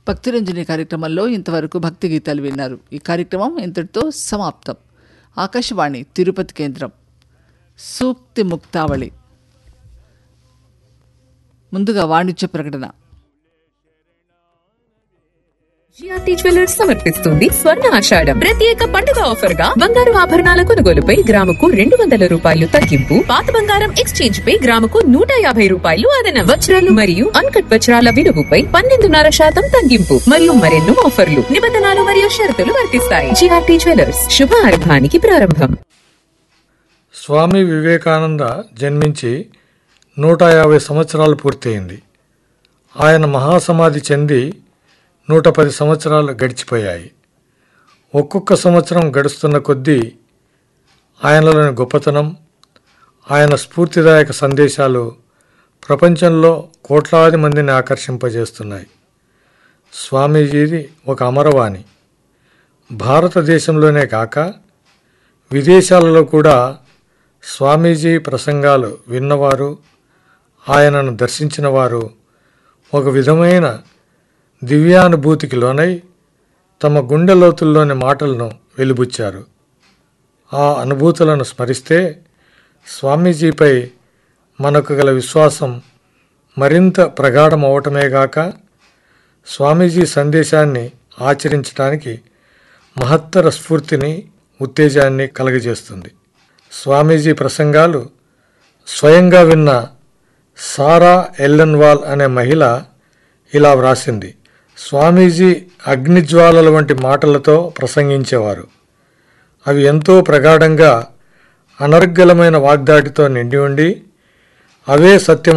భక్తిరంజని కార్యక్రమంలో ఇంతవరకు భక్తి గీతాలు విన్నారు ఈ కార్యక్రమం ఇంతటితో సమాప్తం ఆకాశవాణి తిరుపతి కేంద్రం సూక్తి ముక్తావళి ముందుగా వాణిజ్య ప్రకటన జిఆర్టీ జ్యువెలర్స్ సమర్పిస్తుంది స్వర్ణ ఆషాఢం ప్రత్యేక పండుగ ఆఫర్ గా బంగారు ఆభరణాల కొనుగోలుపై గ్రాముకు రెండు వందల రూపాయలు తగ్గింపు పాత బంగారం ఎక్స్చేంజ్ పై గ్రాముకు నూట యాభై రూపాయలు అదన వజ్రాలు మరియు అన్కట్ వజ్రాల విలువపై పన్నెండున్నర శాతం తగ్గింపు మరియు మరెన్నో ఆఫర్లు నిబంధనలు మరియు షరతులు వర్తిస్తాయి జిఆర్టీ జ్యువెలర్స్ శుభారంభానికి ప్రారంభం స్వామి వివేకానంద జన్మించి నూట యాభై సంవత్సరాలు పూర్తయింది ఆయన మహాసమాధి చెంది నూట పది సంవత్సరాలు గడిచిపోయాయి ఒక్కొక్క సంవత్సరం గడుస్తున్న కొద్దీ ఆయనలోని గొప్పతనం ఆయన స్ఫూర్తిదాయక సందేశాలు ప్రపంచంలో కోట్లాది మందిని ఆకర్షింపజేస్తున్నాయి స్వామీజీది ఒక అమరవాణి భారతదేశంలోనే కాక విదేశాలలో కూడా స్వామీజీ ప్రసంగాలు విన్నవారు ఆయనను దర్శించిన వారు ఒక విధమైన దివ్యానుభూతికి లోనై తమ గుండె లోతుల్లోని మాటలను వెలిబుచ్చారు ఆ అనుభూతులను స్మరిస్తే స్వామీజీపై మనకు గల విశ్వాసం మరింత ప్రగాఢమవటమేగాక స్వామీజీ సందేశాన్ని ఆచరించడానికి మహత్తర స్ఫూర్తిని ఉత్తేజాన్ని కలగజేస్తుంది స్వామీజీ ప్రసంగాలు స్వయంగా విన్న సారా ఎల్లన్వాల్ అనే మహిళ ఇలా వ్రాసింది స్వామీజీ అగ్నిజ్వాలల వంటి మాటలతో ప్రసంగించేవారు అవి ఎంతో ప్రగాఢంగా అనర్గళమైన వాగ్దాటితో నిండి ఉండి అవే సత్యం